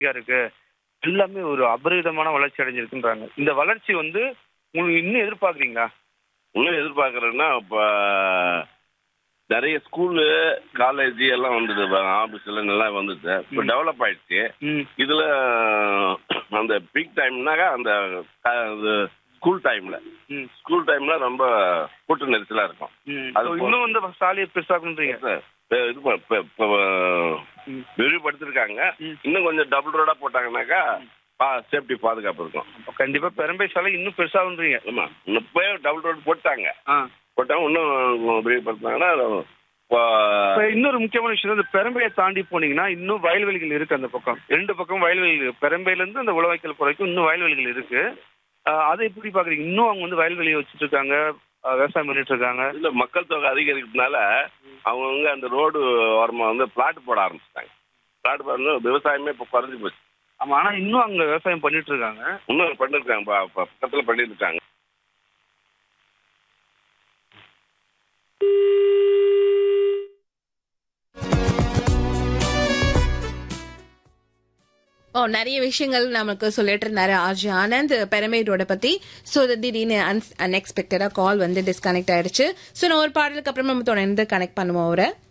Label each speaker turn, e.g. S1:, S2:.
S1: இருக்கு எல்லாமே ஒரு அபரிதமான வளர்ச்சி அடைஞ்சிருக்குன்றாங்க இந்த வளர்ச்சி வந்து உங்களுக்கு இன்னும் எதிர்பார்க்குறீங்களா
S2: இன்னும் எதிர்பார்க்கறேன்னா இப்போ நிறைய ஸ்கூலு காலேஜ் எல்லாம் வந்தது ஆஃபீஸ் எல்லாம் நல்லா வந்துச்சு இப்போ டெவலப் ஆயிடுச்சு
S1: ம்
S2: இதுல அந்த பீக் டைம்னாக்கா அந்த ஸ்கூல் டைம்ல
S1: ம்
S2: ஸ்கூல் டைம்ல ரொம்ப கூட்ட நெரிசலா இருக்கும்
S1: ம்
S2: அது
S1: So, இன்னும் வந்து சாலையை பெருசாக்குன்றீங்க
S2: இப்ப இது ப- இப்ப- இப்ப,
S1: ம்.
S2: விரிவுபடுத்திருக்காங்க
S1: ம்.
S2: இன்னும் கொஞ்சம் டபுள் ரோடா போட்டாங்கன்னாக்கா சேஃப்டி பாதுகாப்பு இருக்கும்
S1: அப்ப கண்டிப்பா பெரம்பை சாலை இன்னும் பெருசாகுன்றீங்க
S2: ஆமா இப்பவே டபுள் ரோடு போட்டாங்க
S1: ஆ
S2: போட்டாங்க இன்னும் விரிவுபடுத்தினாங்கன்னா இப்போ
S1: இப்ப இன்னொரு முக்கியமான விஷயம் இந்த பெரம்பையை தாண்டி போனீங்கன்னா இன்னும் வயல்வெளிகள் இருக்கு அந்த பக்கம் ரெண்டு பக்கம் வயல்வெளிகள் இருக்கு. பெரம்பையில இருந்து அந்த உழவைக்கல் வரைக்கும் இன்னும் வயல்வெளிகள் இருக்கு ஆஹ் அதை எப்படி பாக்குறீங்க இன்னும் அவங்க வந்து வயல்வெளியை வச்சுட்டு இருக்காங்க ஆஹ் விவசாயம் பண்ணிட்டு இருக்காங்க
S2: இல்ல மக்கள் தொகை அதிகரிக்கிறதுனால அவங்கவுங்க அந்த ரோடு ஓரமா வந்து பிளாட் போட ஆரம்பிச்சிட்டாங்க பிளாட் போட விவசாயமே இப்போ குறைஞ்சி போச்சு
S1: ஆமா ஆனா இன்னும் அங்க விவசாயம் பண்ணிட்டு இருக்காங்க
S2: இன்னும் பண்ணிருக்காங்க ப- ப- பக்கத்துல பண்ணிருக்காங்க
S3: ஓ நிறைய விஷயங்கள் நமக்கு சொல்லிட்டு இருந்தாரு ஆர்ஜி ஆனந்த் பெரமை ரோட பத்தி ஸோ திடீர்னு அன்எக்ஸ்பெக்டடா கால் வந்து டிஸ்கனெக்ட் ஆயிடுச்சு ஸோ நான் ஒரு பாடலுக்கு அப்புறம் நம்ம தொடர்ந்து கனெக்ட் பண்ணுவோம் அவரை